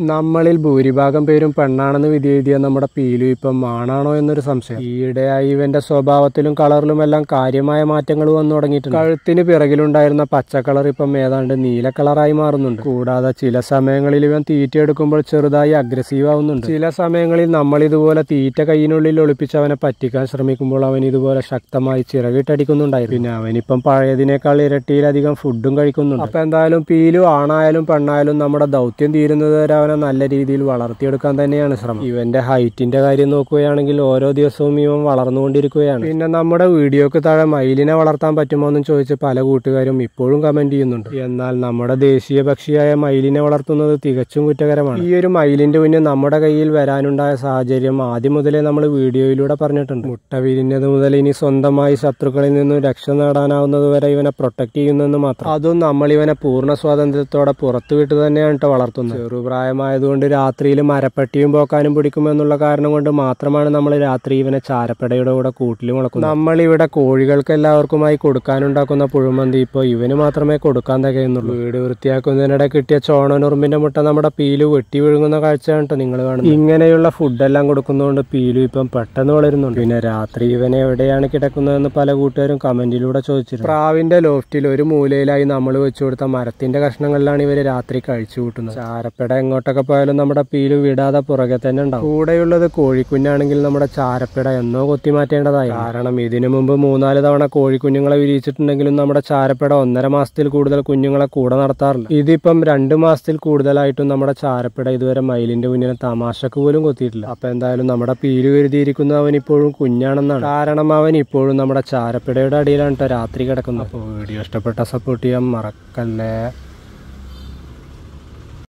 നമ്മളിൽ ഭൂരിഭാഗം പേരും പെണ്ണാണെന്ന് വിധി എഴുതിയ നമ്മുടെ പീലു ഇപ്പം ആണാണോ എന്നൊരു സംശയം ഈയിടെയായി ഇവന്റെ സ്വഭാവത്തിലും കളറിലും എല്ലാം കാര്യമായ മാറ്റങ്ങൾ വന്നു തുടങ്ങിയിട്ടുണ്ട് കഴുത്തിന് പിറകിലുണ്ടായിരുന്ന പച്ച കളർ ഇപ്പം ഏതാണ്ട് നീല കളറായി മാറുന്നുണ്ട് കൂടാതെ ചില സമയങ്ങളിൽ ഇവൻ തീറ്റ എടുക്കുമ്പോൾ ചെറുതായി അഗ്രസീവ് ആവുന്നുണ്ട് ചില സമയങ്ങളിൽ നമ്മൾ ഇതുപോലെ തീറ്റ കൈയിനുള്ളിൽ ഒളിപ്പിച്ച് അവനെ പറ്റിക്കാൻ ശ്രമിക്കുമ്പോൾ അവൻ ഇതുപോലെ ശക്തമായി ചിറകിട്ടടിക്കുന്നുണ്ടായിരുന്നു പിന്നെ അവനിപ്പം പഴയതിനേക്കാൾ ഇരട്ടിയിലധികം ഫുഡും കഴിക്കുന്നുണ്ട് അപ്പൊ എന്തായാലും പീലു ആണായാലും പെണ്ണായാലും നമ്മുടെ ദൗത്യം തീരുന്നത് വരെ അവനെ നല്ല രീതിയിൽ വളർത്തിയെടുക്കാൻ തന്നെയാണ് ശ്രമം ഇവന്റെ ഹൈറ്റിന്റെ കാര്യം നോക്കുകയാണെങ്കിൽ ഓരോ ദിവസവും ഇവൻ വളർന്നുകൊണ്ടിരിക്കുകയാണ് പിന്നെ നമ്മുടെ വീഡിയോക്ക് താഴെ മയിലിനെ വളർത്താൻ പറ്റുമോ എന്ന് ചോദിച്ച് പല കൂട്ടുകാരും ഇപ്പോഴും കമന്റ് ചെയ്യുന്നുണ്ട് എന്നാൽ നമ്മുടെ ദേശീയ പക്ഷിയായ മയിലിനെ വളർത്തുന്നത് തികച്ചും കുറ്റകരമാണ് ഈ ഒരു മയിലിന്റെ കുഞ്ഞ് നമ്മുടെ കയ്യിൽ വരാനുണ്ടായ സാഹചര്യം ആദ്യം മുതലേ നമ്മൾ വീഡിയോയിലൂടെ പറഞ്ഞിട്ടുണ്ട് മുട്ട വിരിഞ്ഞത് മുതൽ ഇനി സ്വന്തമായി ശത്രുക്കളിൽ നിന്നും രക്ഷ നേടാനാവുന്നത് വരെ ഇവനെ പ്രൊട്ടക്ട് ചെയ്യുന്നെന്ന് മാത്രം അതും നമ്മൾ ഇവനെ പൂർണ്ണ സ്വാതന്ത്ര്യത്തോടെ പുറത്തുവിട്ട് തന്നെയാണ് കേട്ടോ വളർത്തുന്നത് ചെറുപ്രായമായതുകൊണ്ട് രാത്രിയിൽ മരപ്പട്ടിയും പോക്കാനും പിടിക്കുമെന്നുള്ള കാരണം കൊണ്ട് മാത്രമാണ് നമ്മൾ രാത്രി ഇവനെ ചാരപ്പടയുടെ കൂടെ കൂട്ടിൽ മുളക്കുന്നത് നമ്മൾ ഇവിടെ കോഴികൾക്ക് എല്ലാവർക്കുമായി കൊടുക്കാനുണ്ടാക്കുന്ന പുഴുമന്തി ഇപ്പോൾ ഇവന് മാത്രമേ കൊടുക്കാൻ തികയുന്നുള്ളൂ വീട് വൃത്തിയാക്കുന്നതിനിടെ കിട്ടിയ ചോണനുറുമ്പിന്റെ മുട്ട നമ്മുടെ പീലു വെട്ടി വിഴുങ്ങുന്ന കാഴ്ചയാണ് കേട്ടോ നിങ്ങൾ കാണുന്നത് ഇങ്ങനെയുള്ള ഫുഡെല്ലാം കൊടുക്കുന്നതുകൊണ്ട് പീലു ഇപ്പം പെട്ടെന്ന് വളരുന്നുണ്ട് പിന്നെ രാത്രി ഇവനെ എവിടെയാണ് കിടക്കുന്നതെന്ന് പല കൂട്ടുകാരും കമന്റിലൂടെ ചോദിച്ചിരുന്നു പ്രാവിന്റെ ലോഫ്റ്റിൽ ഒരു മൂലയിലായി നമ്മൾ വെച്ചു കൊടുത്ത മരത്തിന്റെ കഷ്ണങ്ങളിലാണ് ഇവര് രാത്രി കഴിച്ചു കൂട്ടുന്നത് ചാരപ്പട എങ്ങോട്ടൊക്കെ പോയാലും നമ്മുടെ പീലു വിടാതെ പുറകെ തന്നെ ഉണ്ടാവും കൂടെയുള്ളത് കോഴിക്കുഞ്ഞാണെങ്കിൽ നമ്മുടെ ചാരപ്പട എന്നോ കൊത്തി മാറ്റേണ്ടതായി കാരണം ഇതിനു മുമ്പ് മൂന്നാല് തവണ കോഴിക്കുഞ്ഞുങ്ങളെ വിരിയിച്ചിട്ടുണ്ടെങ്കിലും നമ്മുടെ ചാരപ്പട ഒന്നര മാസത്തിൽ കൂടുതൽ കുഞ്ഞുങ്ങളെ കൂടെ നടത്താറില്ല ഇതിപ്പം രണ്ട് മാസത്തിൽ കൂടുതലായിട്ടും നമ്മുടെ ചാരപ്പട ഇതുവരെ മയിലിന്റെ കുഞ്ഞിനെ തമാശക്ക് പോലും കൊത്തിയിട്ടില്ല അപ്പൊ എന്തായാലും നമ്മുടെ പീലു കരുതിയിരിക്കുന്ന അവൻ ഇപ്പോഴും കുഞ്ഞാണെന്നാണ് കാരണം അവൻ ഇപ്പോഴും നമ്മുടെ ചാരപ്പടയുടെ അടിയിലാണ് ട്ടോ രാത്രി കിടക്കുന്നത് അപ്പോൾ വീഡിയോ ഇഷ്ടപ്പെട്ട സപ്പോർട്ട് ചെയ്യാൻ മറക്കല്ലേ